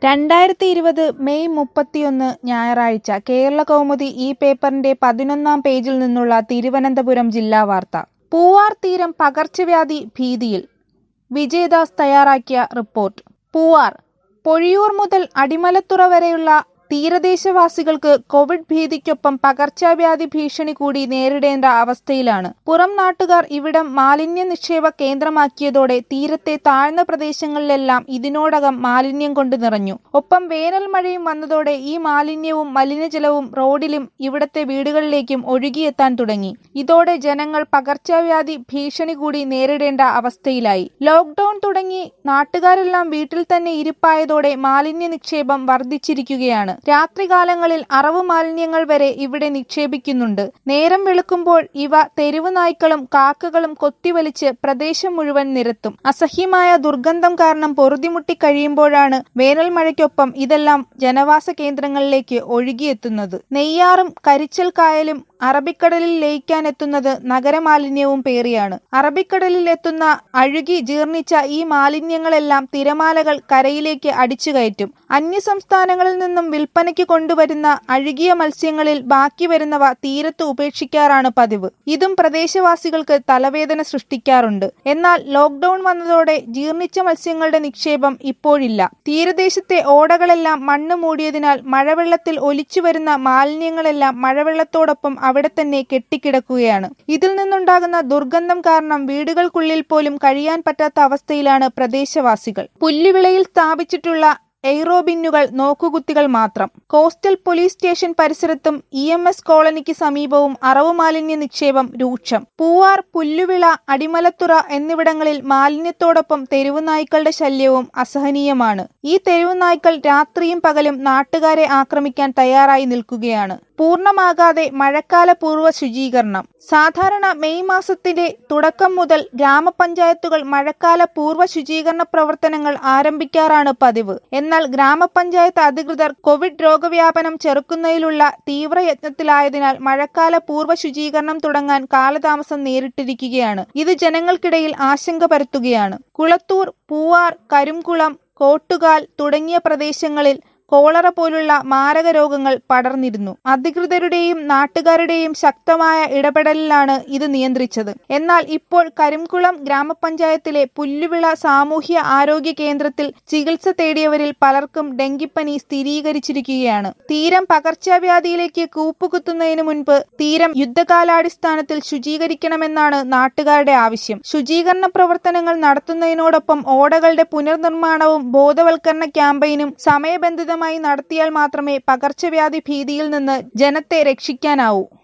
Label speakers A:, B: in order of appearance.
A: രണ്ടായിരത്തി ഇരുപത് മെയ് മുപ്പത്തിയൊന്ന് ഞായറാഴ്ച കേരളകൗമുദി ഈ പേപ്പറിന്റെ പതിനൊന്നാം പേജിൽ നിന്നുള്ള തിരുവനന്തപുരം ജില്ലാ വാർത്ത പൂവാർ തീരം പകർച്ചവ്യാധി ഭീതിയിൽ വിജയദാസ് തയ്യാറാക്കിയ റിപ്പോർട്ട് പൂവാർ പൊഴിയൂർ മുതൽ അടിമലത്തുറ വരെയുള്ള തീരദേശവാസികൾക്ക് കോവിഡ് ഭീതിക്കൊപ്പം പകർച്ചവ്യാധി ഭീഷണി കൂടി നേരിടേണ്ട അവസ്ഥയിലാണ് പുറം നാട്ടുകാർ ഇവിടം മാലിന്യ നിക്ഷേപ കേന്ദ്രമാക്കിയതോടെ തീരത്തെ താഴ്ന്ന പ്രദേശങ്ങളിലെല്ലാം ഇതിനോടകം മാലിന്യം കൊണ്ട് നിറഞ്ഞു ഒപ്പം വേനൽ മഴയും വന്നതോടെ ഈ മാലിന്യവും മലിനജലവും റോഡിലും ഇവിടത്തെ വീടുകളിലേക്കും ഒഴുകിയെത്താൻ തുടങ്ങി ഇതോടെ ജനങ്ങൾ പകർച്ചവ്യാധി ഭീഷണി കൂടി നേരിടേണ്ട അവസ്ഥയിലായി ലോക്ഡൌൺ തുടങ്ങി നാട്ടുകാരെല്ലാം വീട്ടിൽ തന്നെ ഇരിപ്പായതോടെ മാലിന്യ നിക്ഷേപം വർദ്ധിച്ചിരിക്കുകയാണ് രാത്രികാലങ്ങളിൽ അറവു മാലിന്യങ്ങൾ വരെ ഇവിടെ നിക്ഷേപിക്കുന്നുണ്ട് നേരം വെളുക്കുമ്പോൾ ഇവ തെരുവ് നായ്ക്കളും കാക്കകളും കൊത്തിവലിച്ച് പ്രദേശം മുഴുവൻ നിരത്തും അസഹ്യമായ ദുർഗന്ധം കാരണം പൊറുതിമുട്ടി കഴിയുമ്പോഴാണ് വേനൽ മഴയ്ക്കൊപ്പം ഇതെല്ലാം ജനവാസ കേന്ദ്രങ്ങളിലേക്ക് ഒഴുകിയെത്തുന്നത് നെയ്യാറും കരിച്ചൽ കായലും അറബിക്കടലിൽ ലയിക്കാനെത്തുന്നത് നഗരമാലിന്യവും പേറിയാണ് അറബിക്കടലിൽ എത്തുന്ന അഴുകി ജീർണിച്ച ഈ മാലിന്യങ്ങളെല്ലാം തിരമാലകൾ കരയിലേക്ക് അടിച്ചു കയറ്റും അന്യസംസ്ഥാനങ്ങളിൽ നിന്നും വിൽപ്പനയ്ക്ക് കൊണ്ടുവരുന്ന അഴുകിയ മത്സ്യങ്ങളിൽ ബാക്കി വരുന്നവ തീരത്ത് ഉപേക്ഷിക്കാറാണ് പതിവ് ഇതും പ്രദേശവാസികൾക്ക് തലവേദന സൃഷ്ടിക്കാറുണ്ട് എന്നാൽ ലോക്ഡൌൺ വന്നതോടെ ജീർണിച്ച മത്സ്യങ്ങളുടെ നിക്ഷേപം ഇപ്പോഴില്ല തീരദേശത്തെ ഓടകളെല്ലാം മണ്ണ് മൂടിയതിനാൽ മഴവെള്ളത്തിൽ ഒലിച്ചു വരുന്ന മാലിന്യങ്ങളെല്ലാം മഴവെള്ളത്തോടൊപ്പം അവിടെ തന്നെ കെട്ടിക്കിടക്കുകയാണ് ഇതിൽ നിന്നുണ്ടാകുന്ന ദുർഗന്ധം കാരണം വീടുകൾക്കുള്ളിൽ പോലും കഴിയാൻ പറ്റാത്ത അവസ്ഥയിലാണ് പ്രദേശവാസികൾ പുല്ലുവിളയിൽ സ്ഥാപിച്ചിട്ടുള്ള എയ്റോബിന്നുകൾ നോക്കുകുത്തികൾ മാത്രം കോസ്റ്റൽ പോലീസ് സ്റ്റേഷൻ പരിസരത്തും ഇ എം എസ് കോളനിക്ക് സമീപവും അറവു മാലിന്യ നിക്ഷേപം രൂക്ഷം പൂവാർ പുല്ലുവിള അടിമലത്തുറ എന്നിവിടങ്ങളിൽ മാലിന്യത്തോടൊപ്പം തെരുവുനായ്ക്കളുടെ ശല്യവും അസഹനീയമാണ് ഈ തെരുവുനായ്ക്കൾ രാത്രിയും പകലും നാട്ടുകാരെ ആക്രമിക്കാൻ തയ്യാറായി നിൽക്കുകയാണ് പൂർണ്ണമാകാതെ മഴക്കാല പൂർവ്വ ശുചീകരണം സാധാരണ മെയ് മാസത്തിന്റെ തുടക്കം മുതൽ ഗ്രാമപഞ്ചായത്തുകൾ മഴക്കാല പൂർവ്വ ശുചീകരണ പ്രവർത്തനങ്ങൾ ആരംഭിക്കാറാണ് പതിവ് എന്നാൽ ഗ്രാമപഞ്ചായത്ത് അധികൃതർ കോവിഡ് രോഗവ്യാപനം ചെറുക്കുന്നതിലുള്ള തീവ്രയത്നത്തിലായതിനാൽ മഴക്കാല പൂർവ്വ ശുചീകരണം തുടങ്ങാൻ കാലതാമസം നേരിട്ടിരിക്കുകയാണ് ഇത് ജനങ്ങൾക്കിടയിൽ ആശങ്ക പരത്തുകയാണ് കുളത്തൂർ പൂവാർ കരിംകുളം കോട്ടുകാൽ തുടങ്ങിയ പ്രദേശങ്ങളിൽ കോളറ പോലുള്ള മാരക രോഗങ്ങൾ പടർന്നിരുന്നു അധികൃതരുടെയും നാട്ടുകാരുടെയും ശക്തമായ ഇടപെടലിലാണ് ഇത് നിയന്ത്രിച്ചത് എന്നാൽ ഇപ്പോൾ കരിംകുളം ഗ്രാമപഞ്ചായത്തിലെ പുല്ലുവിള സാമൂഹ്യ ആരോഗ്യ കേന്ദ്രത്തിൽ ചികിത്സ തേടിയവരിൽ പലർക്കും ഡെങ്കിപ്പനി സ്ഥിരീകരിച്ചിരിക്കുകയാണ് തീരം പകർച്ചവ്യാധിയിലേക്ക് കൂപ്പുകുത്തുന്നതിന് മുൻപ് തീരം യുദ്ധകാലാടിസ്ഥാനത്തിൽ ശുചീകരിക്കണമെന്നാണ് നാട്ടുകാരുടെ ആവശ്യം ശുചീകരണ പ്രവർത്തനങ്ങൾ നടത്തുന്നതിനോടൊപ്പം ഓടകളുടെ പുനർനിർമ്മാണവും ബോധവൽക്കരണ ക്യാമ്പയിനും സമയബന്ധിതമായി നടത്തിയാൽ മാത്രമേ പകർച്ചവ്യാധി ഭീതിയിൽ നിന്ന് ജനത്തെ രക്ഷിക്കാനാവൂ